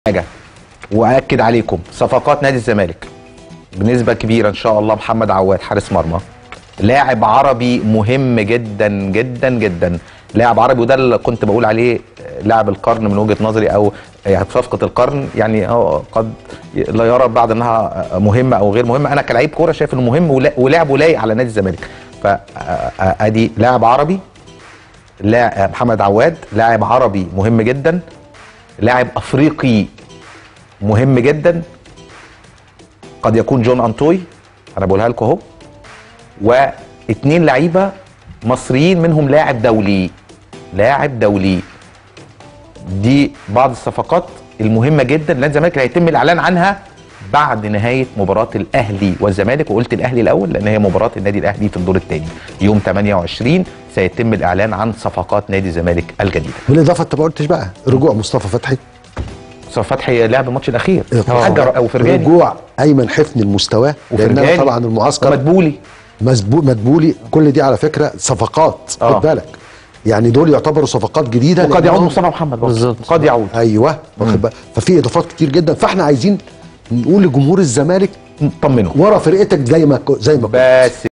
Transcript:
حاجه واكد عليكم صفقات نادي الزمالك بنسبه كبيره ان شاء الله محمد عواد حارس مرمى لاعب عربي مهم جدا جدا جدا لاعب عربي وده اللي كنت بقول عليه لاعب القرن من وجهه نظري او يعني صفقه القرن يعني اه قد لا يرى بعد انها مهمه او غير مهمه انا كلاعب كوره شايف انه مهم ولا- ولعبه لايق على نادي الزمالك فادي لاعب عربي لا محمد عواد لاعب عربي مهم جدا لاعب افريقي مهم جدا قد يكون جون انتوي انا بقولها لكم اهو واثنين لعيبه مصريين منهم لاعب دولي لاعب دولي دي بعض الصفقات المهمه جدا نادي الزمالك اللي هيتم الاعلان عنها بعد نهايه مباراه الاهلي والزمالك وقلت الاهلي الاول لان هي مباراه النادي الاهلي في الدور الثاني يوم 28 سيتم الاعلان عن صفقات نادي الزمالك الجديده بالاضافه انت ما قلتش بقى رجوع مصطفى فتحي مصطفى فتحي لعب الماتش الاخير حجر او فرجاني رجوع ايمن حفني لمستواه لان وفرجاني طبعا المعسكر ومدبولي مسبوق مدبولي كل دي على فكره صفقات آه. خد بالك يعني دول يعتبروا صفقات جديده وقد يعود لأنهم- مصطفى محمد برضه. بالظبط. قد يعود ايوه واخد بالك ففي اضافات كتير جدا فاحنا عايزين نقول لجمهور الزمالك طمنوا ورا فرقتك زي ما زي ما كنت. بس